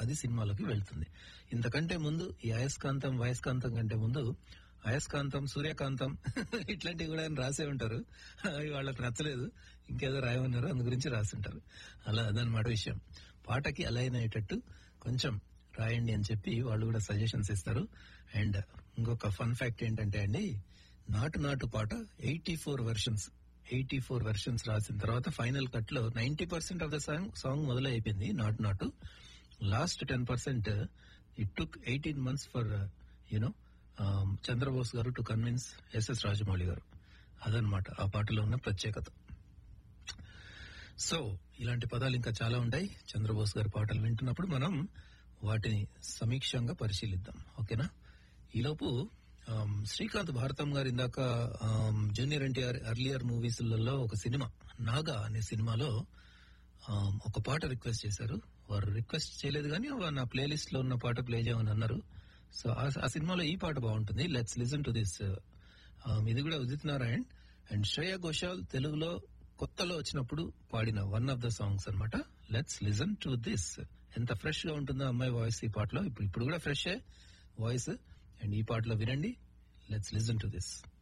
అది సినిమాలోకి వెళ్తుంది ఇంతకంటే ముందు ఈ అయస్కాంతం వయస్కాంతం కంటే ముందు అయస్కాంతం సూర్యకాంతం ఇట్లాంటివి కూడా ఆయన రాసే ఉంటారు అవి వాళ్ళకి నచ్చలేదు ఇంకేదో రాయమన్నారు అందు గురించి రాసింటారు అలా అదనమాట విషయం పాటకి అలైన్ అయ్యేటట్టు కొంచెం రాయండి అని చెప్పి వాళ్ళు కూడా సజెషన్స్ ఇస్తారు అండ్ ఇంకొక ఫన్ ఫ్యాక్ట్ ఏంటంటే అండి నాటు నాటు పాట eighty four versions eighty four versions రాసిన తర్వాత ఫైనల్ కట్ లో ninety percent of the song song మొదలైపోయింది Naatu Naatu last ten percent it took eighteen months for you know Chandrabose garu to convince SS Rajamouli గారు అదనమాట ఆ పాటలో ఉన్న ప్రత్యేకత సో ఇలాంటి పదాలు ఇంకా చాలా ఉంటాయి చంద్రబోస్ గారి పాటలు వింటున్నప్పుడు మనం వాటిని సమీక్షంగా పరిశీలిద్దాం ఓకేనా ఈలోపు ఆమ్, శ్రీకాంత్ భారతం గారు ఇందాక ఆమ్, జూనియర్ ఎన్టీఆర్ అర్లియర్ మూవీస్లలో ఒక సినిమా నాగా అనే సినిమాలో ఆమ్, ఒక పాట రిక్వెస్ట్ చేశారు వారు రిక్వెస్ట్ చేయలేదు కానీ వా- నా ప్లేలిస్ట్ లో ఉన్న పాట ప్లే చేయమని అన్నారు సో ఆ- ఆ సినిమాలో ఈ పాట బాగుంటుంది లెట్స్ లిసన్ టు దిస్ ఇది కూడా ఉదిత్ నారాయణ్ అండ్ శ్రేయ ఘోషాల్ తెలుగులో కొత్తలో వచ్చినప్పుడు పాడిన వన్ ఆఫ్ ద సాంగ్స్ అన్నమాట లెట్స్ లిసన్ టు దిస్ ఎంత ఫ్రెష్ గా ఉంటుందో అమ్మాయి వాయిస్ ఈ పాటలో ఇప్పుడు ఇప్పుడు కూడా ఫ్రెష్ వాయిస్ అండ్ ఈ పాటలో వినండి లెట్స్ లిసన్ టు దిస్